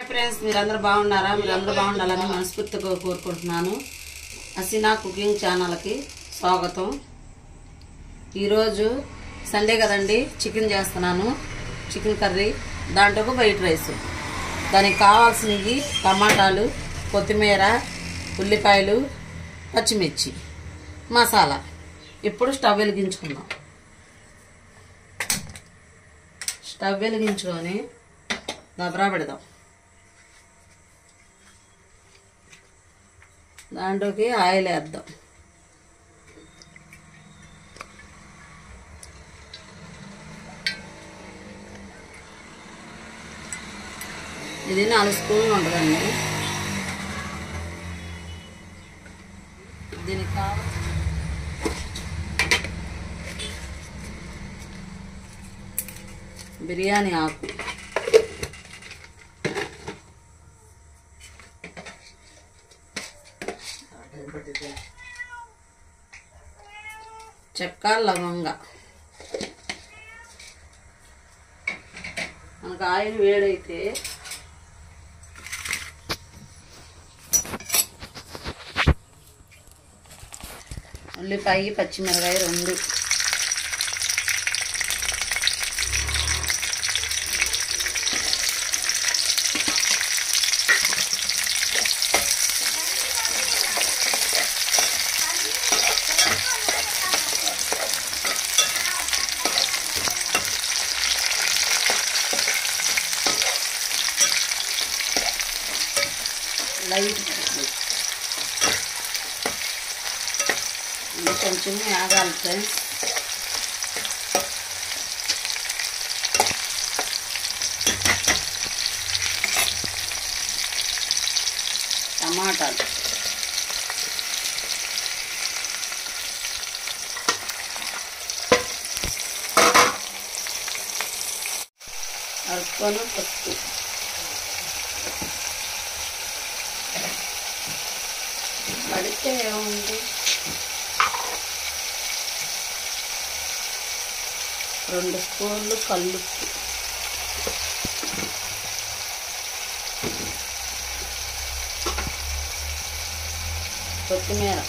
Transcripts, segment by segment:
friends మీరందరూ బాగున్నారా మీరందరూ బాగుండాలని మనస్ఫూర్తిగా కోరుకుంటున్నాను అసినా కుకింగ్ ఛానల్కి స్వాగతం ఈరోజు సండే కదండి చికెన్ చేస్తున్నాను చికెన్ కర్రీ దాంట్లో వైట్ రైస్ దానికి కావాల్సినవి టమాటాలు కొత్తిమీర ఉల్లిపాయలు పచ్చిమిర్చి మసాలా ఇప్పుడు స్టవ్ వెలిగించుకుందాం స్టవ్ వెలిగించుకొని దబరా పెడదాం దాంట్లోకి ఆయిల్ వేద్దాం ఇది నాలుగు స్పూన్లు ఉంటుందండి దీనికి కావాలి బిర్యానీ ఆకు చెక్క లవంగ మనకు ఆయిల్ వేడైతే ఉల్లిపాయ పచ్చిమిరకాయ రెండు లైట్ ఇది కొంచెం ఆగాలి ఫ్రెండ్స్ టమాటాలు అరుకొని పసుపు పడితే ఏముంది రెండు స్పూన్లు కల్లుప్పు కొత్తిమీర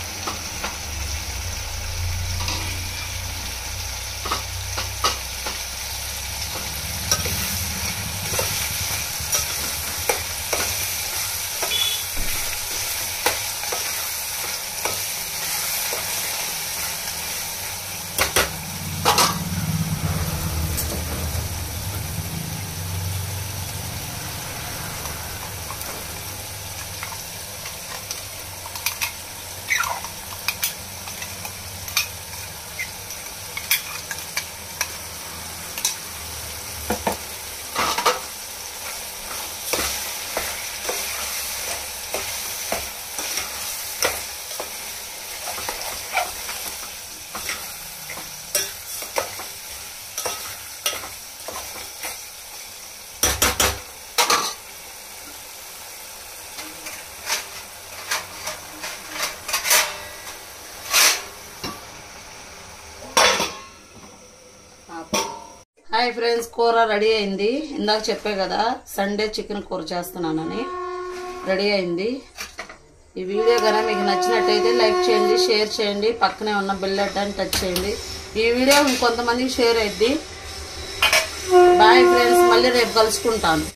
హాయ్ ఫ్రెండ్స్ కూర రెడీ అయింది ఇందాక చెప్పే కదా సండే చికెన్ కూర చేస్తున్నానని రెడీ అయింది ఈ వీడియో కనుక మీకు నచ్చినట్టయితే లైక్ చేయండి షేర్ చేయండి పక్కనే ఉన్న బెల్ బటన్ టచ్ చేయండి ఈ వీడియో ఇంకొంతమందికి షేర్ అయింది బాయ్ ఫ్రెండ్స్ మళ్ళీ రేపు కలుసుకుంటాను